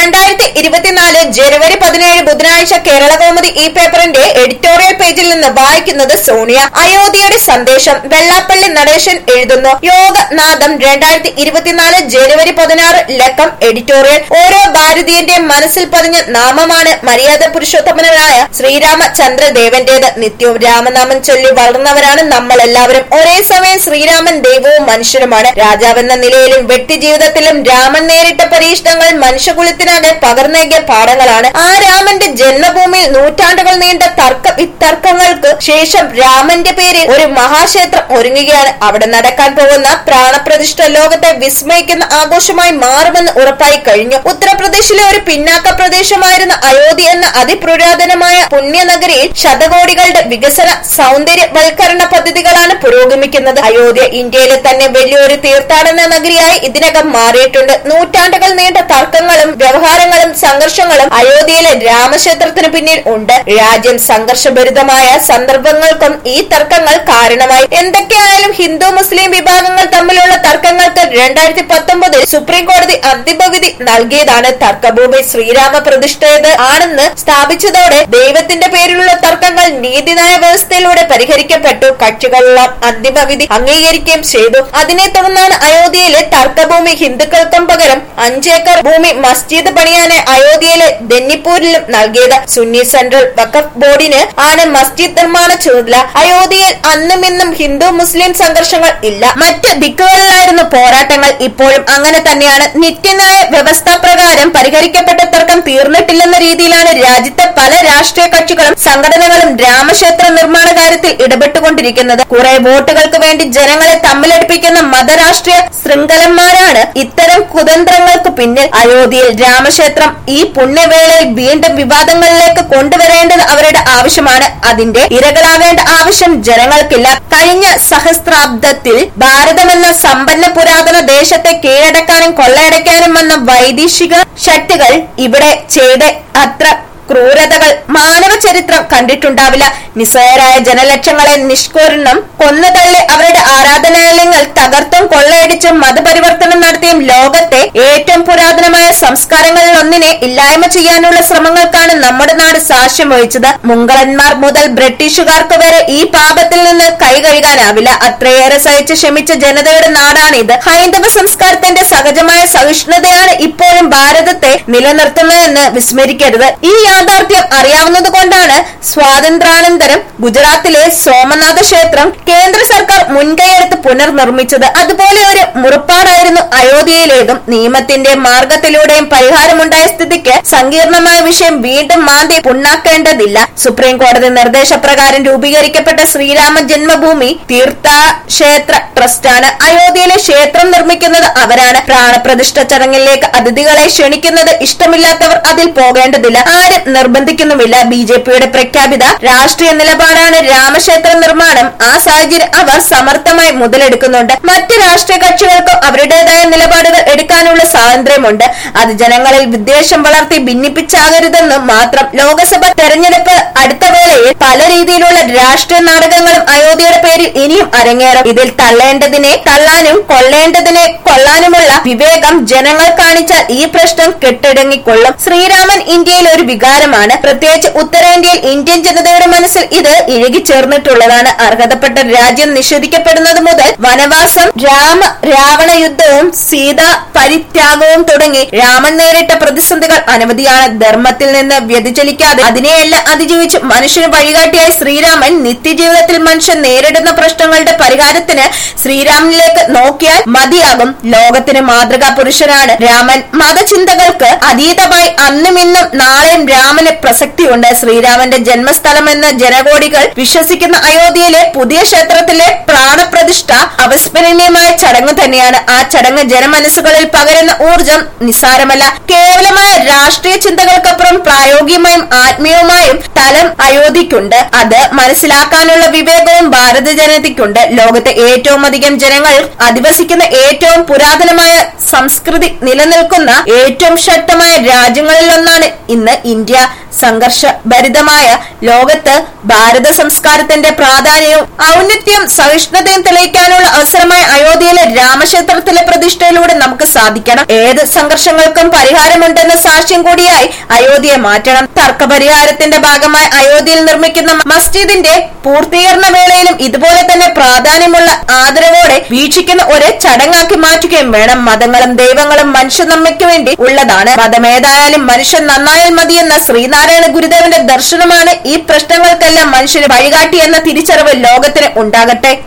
രണ്ടായിരത്തി ഇരുപത്തിനാല് ജനുവരി പതിനേഴ് ബുധനാഴ്ച കേരള കൗമുദി ഈ പേപ്പറിന്റെ എഡിറ്റോറിയൽ പേജിൽ നിന്ന് വായിക്കുന്നത് സോണിയ അയോധ്യയുടെ സന്ദേശം വെള്ളാപ്പള്ളി നടേശൻ എഴുതുന്നു യോഗനാഥം രണ്ടായിരത്തി ഇരുപത്തിനാല് ജനുവരി പതിനാറ് ലക്കം എഡിറ്റോറിയൽ ഓരോ ഭാരതീയന്റെയും മനസ്സിൽ പതിഞ്ഞ നാമമാണ് മര്യാദ പുരുഷോത്തമനായ ശ്രീരാമചന്ദ്രദേവന്റേത് നിത്യവും രാമനാമം ചൊല്ലി വളർന്നവരാണ് നമ്മൾ എല്ലാവരും ഒരേ സമയം ശ്രീരാമൻ ദൈവവും മനുഷ്യനുമാണ് രാജാവെന്ന നിലയിലും വ്യക്തി ജീവിതത്തിലും രാമൻ നേരിട്ട പരീക്ഷണങ്ങൾ മനുഷ്യകുലത്തിനാകെ പകർന്നേകിയ പാഠങ്ങളാണ് ആ രാമന്റെ ജന്മഭൂമിയിൽ നൂറ്റാണ്ടുകൾ നീണ്ട തർക്ക വിത്തർക്കങ്ങൾക്ക് ശേഷം രാമന്റെ പേരിൽ ഒരു മഹാക്ഷേത്രം ഒരുങ്ങുകയാണ് അവിടെ നടക്കാൻ പോകുന്ന പ്രാണപ്രതിഷ്ഠ ലോകത്തെ വിസ്മയിക്കുന്ന ആഘോഷമായി മാറുമെന്ന് ഉറപ്പായി കഴിഞ്ഞു ഉത്തർപ്രദേശിലെ ഒരു പിന്നാക്ക പ്രദേശമായിരുന്ന അയോധ്യ എന്ന അതിപുരാതനമായ പുണ്യനഗരിയിൽ ശതകോടികളുടെ വികസന സൗന്ദര്യവൽക്കരണ പദ്ധതികളാണ് പുരോഗമിക്കുന്നത് അയോധ്യ ഇന്ത്യയിലെ തന്നെ വലിയൊരു തീർത്ഥാടന നഗരിയായി ഇതിനകം മാറിയിട്ടുണ്ട് നൂറ്റാണ്ടുകൾ നീണ്ട തർക്കങ്ങളും വ്യവഹാരങ്ങളും സംഘർഷങ്ങളും അയോധ്യയിലെ രാമക്ഷേത്രത്തിന് പിന്നിൽ ഉണ്ട് രാജ്യം സംഘർഷഭരിതമായ സന്ദർഭങ്ങൾക്കും ഈ തർക്കങ്ങൾ കാരണമായി എന്തൊക്കെയായാലും ഹിന്ദു മുസ്ലിം വിഭാഗങ്ങൾ തമ്മിലുള്ള തർക്കങ്ങൾക്ക് രണ്ടായിരത്തി പത്തൊമ്പതിൽ സുപ്രീം കോടതി അന്തിമവിധി നൽകിയതാണ് തർക്കഭൂമി ശ്രീരാമ പ്രതിഷ്ഠയത് ആണെന്ന് സ്ഥാപിച്ചതോടെ ദൈവത്തിന്റെ പേരിലുള്ള തർക്കങ്ങൾ നീതിന്യായ വ്യവസ്ഥയിലൂടെ പരിഹരിക്കപ്പെട്ടു കക്ഷികളെല്ലാം അന്തിമവിധി അംഗീകരിക്കുകയും ചെയ്തു അതിനെ തുടർന്നാണ് അയോധ്യയിലെ തർക്കഭൂമി ഹിന്ദുക്കൾക്കും പകരം അഞ്ചേക്കർ ഭൂമി മസ്ജിദ് പണിയാനായി അയോധ്യയിലെ ദന്നിപ്പൂരിലും നൽകിയത് സുന്നി സെൻട്രൽ വഖഫ് ബോർഡിന് ആണ് മസ്ജിദ് നിർമ്മാണ ചുമതല അയോധ്യയിൽ അന്നും ഇന്നും ഹിന്ദു മുസ്ലിം സംഘർഷങ്ങൾ ഇല്ല മറ്റ് ദിക്കുകളിലായിരുന്നു പോരാട്ടങ്ങൾ ഇപ്പോഴും അങ്ങനെ തന്നെയാണ് നിത്യന്യായ വ്യവസ്ഥ പ്രകാരം പരിഹരിക്കപ്പെട്ട തർക്കം തീർന്നിട്ടില്ലെന്ന രീതിയിലാണ് രാജ്യത്തെ പല രാഷ്ട്രീയ കക്ഷികളും സംഘടനകളും രാമക്ഷേത്ര നിർമ്മാണ കാര്യത്തിൽ ഇടപെട്ടുകൊണ്ടിരിക്കുന്നത് കുറെ വോട്ടുകൾക്ക് വേണ്ടി ജനങ്ങളെ തമ്മിലടിപ്പിക്കുന്ന മതരാഷ്ട്രീയ ശൃംഖലന്മാരാണ് ഇത്തരം കുതന്ത്രങ്ങൾക്ക് പിന്നിൽ അയോധ്യയിൽ രാമക്ഷേത്രം ഈ പുണ്യവേളയിൽ വീണ്ടും വിവാദങ്ങളിലേക്ക് കൊണ്ടുവരേണ്ടത് അവരുടെ ആവശ്യമാണ് അതിന്റെ ഇരകളാവേണ്ട ആവശ്യം ജനങ്ങൾക്കില്ല കഴിഞ്ഞ സഹസ്രാബ്ദത്തിൽ ഭാരതമെന്ന സമ്പന്ന പുരാതന ദേശത്തെ കീഴടക്കാനും കൊള്ളയടക്കാനും വന്ന വൈദേശിക ശക്തികൾ ഇവിടെ ചെയ്ത അത്ര ക്രൂരതകൾ മാനവ ചരിത്രം കണ്ടിട്ടുണ്ടാവില്ല നിസ്സയരായ ജനലക്ഷങ്ങളെ നിഷ്കരണം കൊന്നുതള്ളി അവരുടെ ആരാധനാലയങ്ങൾ തകർത്തും കൊള്ളയടിച്ചും മതപരിവർത്തനം നടത്തിയും ലോകത്തെ ഏറ്റവും പുരാതനമായ സംസ്കാരങ്ങളിൽ ഒന്നിനെ ഇല്ലായ്മ ചെയ്യാനുള്ള ശ്രമങ്ങൾക്കാണ് നമ്മുടെ നാട് സാക്ഷ്യം വഹിച്ചത് മുങ്കളന്മാർ മുതൽ ബ്രിട്ടീഷുകാർക്ക് വരെ ഈ പാപത്തിൽ നിന്ന് കൈ കഴുകാനാവില്ല അത്രയേറെ സഹിച്ച് ക്ഷമിച്ച ജനതയുടെ നാടാണിത് ഹൈന്ദവ സംസ്കാരത്തിന്റെ സഹജമായ സഹിഷ്ണുതയാണ് ഇപ്പോഴും ഭാരതത്തെ നിലനിർത്തുന്നതെന്ന് വിസ്മരിക്കരുത് ഈ യാഥാർത്ഥ്യം അറിയാവുന്നത് കൊണ്ടാണ് സ്വാതന്ത്ര്യാനന്തരം ഗുജറാത്തിലെ സോമനാഥ ക്ഷേത്രം കേന്ദ്ര സർക്കാർ മുൻകൈയെടുത്ത് പുനർനിർമ്മിച്ചത് അതുപോലെ ഒരു മുറിപ്പാടായിരുന്നു അയോധ്യയിലേതും നിയമത്തിന്റെ മാർഗത്തിലൂടെയും പരിഹാരമുണ്ടായ സ്ഥിതിക്ക് സങ്കീർണമായ വിഷയം വീണ്ടും മാന്തി പുണ്ണാക്കേണ്ടതില്ല സുപ്രീം കോടതി നിർദ്ദേശപ്രകാരം രൂപീകരിക്കപ്പെട്ട ശ്രീരാമ ജന്മഭൂമി തീർത്ഥ ക്ഷേത്ര ട്രസ്റ്റാണ് അയോധ്യയിലെ ക്ഷേത്രം നിർമ്മിക്കുന്നത് അവരാണ് പ്രാണപ്രതിഷ്ഠ ചടങ്ങിലേക്ക് അതിഥികളെ ക്ഷണിക്കുന്നത് ഇഷ്ടമില്ലാത്തവർ അതിൽ പോകേണ്ടതില്ല ആരും നിർബന്ധിക്കുന്നുമില്ല ബി ജെ പിയുടെ പ്രഖ്യാപിത രാഷ്ട്രീയ നിലപാടാണ് രാമക്ഷേത്ര നിർമ്മാണം ആ സാഹചര്യം അവർ സമർത്ഥമായി മുതലെടുക്കുന്നുണ്ട് മറ്റ് രാഷ്ട്രീയ കക്ഷികൾക്കും അവരുടേതായ നിലപാടുകൾ എടുക്കാനുള്ള സ്വാതന്ത്ര്യമുണ്ട് അത് ജനങ്ങളിൽ വിദ്വേഷം വളർത്തി ഭിന്നിപ്പിച്ചാകരുതെന്ന് മാത്രം ലോക്സഭ തെരഞ്ഞെടുപ്പ് അടുത്ത വേളയിൽ പല രീതിയിലുള്ള രാഷ്ട്രീയ നാടകങ്ങളും അയോധ്യയുടെ പേരിൽ ഇനിയും അരങ്ങേറും ഇതിൽ തള്ളേണ്ടതിനെ തള്ളാനും കൊള്ളേണ്ടതിനെ കൊള്ളാനുമുള്ള വിവേകം ജനങ്ങൾ കാണിച്ചാൽ ഈ പ്രശ്നം കെട്ടടങ്ങിക്കൊള്ളും ശ്രീരാമൻ ഇന്ത്യയിൽ ഒരു വികാരമാണ് പ്രത്യേകിച്ച് ഉത്തരേന്ത്യയിൽ ഇന്ത്യൻ ജനതയുടെ മനസ്സിൽ ഇത് ഇഴുകിച്ചേർന്നിട്ടുള്ളതാണ് അർഹതപ്പെട്ട രാജ്യം നിഷേധിക്കപ്പെടുന്നത് മുതൽ വനവാസം രാമ രാവണ യുദ്ധവും സീത പരിത്യാഗവും തുടങ്ങി രാമൻ നേരിട്ട പ്രതിസന്ധികൾ അനവധിയാണ് ധർമ്മത്തിൽ നിന്ന് വ്യതിചലിക്കാതെ അതിനെയെല്ലാം അതിജീവിച്ച് മനുഷ്യന് വഴികാട്ടിയായി ശ്രീരാമൻ നിത്യജീവിതത്തിൽ മനുഷ്യൻ നേരിടുന്ന പ്രശ്നങ്ങളുടെ പരിഹാരത്തിന് ശ്രീരാമനിലേക്ക് നോക്കിയാൽ മതിയാകും ലോകത്തിന് മാതൃകാ പുരുഷനാണ് രാമൻ മതചിന്തകൾക്ക് അതീതമായി അന്നും ഇന്നും നാളെയും രാമന് പ്രസക്തിയുണ്ട് ശ്രീരാമന്റെ ജന്മസ്ഥലമെന്ന ജനകോടികൾ വിശ്വസിക്കുന്ന അയോധ്യയിലെ പുതിയ ക്ഷേത്രത്തിലെ പ്രാണപ്രതിഷ്ഠ അവിസ്മരണീയമായ ചടങ്ങ് തന്നെയാണ് ആ ചടങ്ങ് ജനമനസ്സുകളിൽ പകരുന്ന ഊർജം നിസ്സാരമല്ല കേവലമായ രാഷ്ട്രീയ ചിന്തകൾക്കപ്പുറം പ്രായോഗികമായും ആത്മീയവുമായും തലം അയോധ്യയ്ക്കുണ്ട് അത് മനസ്സിലാക്കാനുള്ള വിവേകവും ഭാരത ജനതയ്ക്കുണ്ട് ലോകത്തെ ഏറ്റവും അധികം ജനങ്ങൾ അധിവസിക്കുന്ന ഏറ്റവും പുരാതനമായ സംസ്കൃതി നിലനിൽക്കുന്ന ഏറ്റവും ശക്തമായ രാജ്യങ്ങളിലൊന്നാണ് ഇന്ന് ഇന്ത്യ ഇന്ത്യ സംഘർഷഭരിതമായ ലോകത്ത് ഭാരത സംസ്കാരത്തിന്റെ പ്രാധാന്യവും ഔന്നത്യം സഹിഷ്ണുതയും തെളിയിക്കാനുള്ള അവസരമായ അയോധ്യയിലെ രാമക്ഷേത്രത്തിലെ പ്രതിഷ്ഠയിലൂടെ നമുക്ക് സാധിക്കണം ഏത് സംഘർഷങ്ങൾക്കും പരിഹാരമുണ്ടെന്ന സാക്ഷ്യം കൂടിയായി അയോധ്യയെ മാറ്റണം തർക്കപരിഹാരത്തിന്റെ ഭാഗമായി അയോധ്യയിൽ നിർമ്മിക്കുന്ന മസ്ജിദിന്റെ പൂർത്തീകരണ വേളയിലും ഇതുപോലെ തന്നെ പ്രാധാന്യമുള്ള ആദരവോടെ വീക്ഷിക്കുന്ന ഒരു ചടങ്ങാക്കി മാറ്റുകയും വേണം മതങ്ങളും ദൈവങ്ങളും മനുഷ്യ നന്മയ്ക്ക് വേണ്ടി ഉള്ളതാണ് മതമേതായാലും മനുഷ്യൻ നന്നായാൽ മതിയെന്ന ശ്രീനാരായണ ഗുരുദേവന്റെ ദർശനമാണ് ഈ പ്രശ്നങ്ങൾക്കെല്ലാം മനുഷ്യന് വഴികാട്ടി എന്ന തിരിച്ചറിവ് ലോകത്തിന് ഉണ്ടാകട്ടെ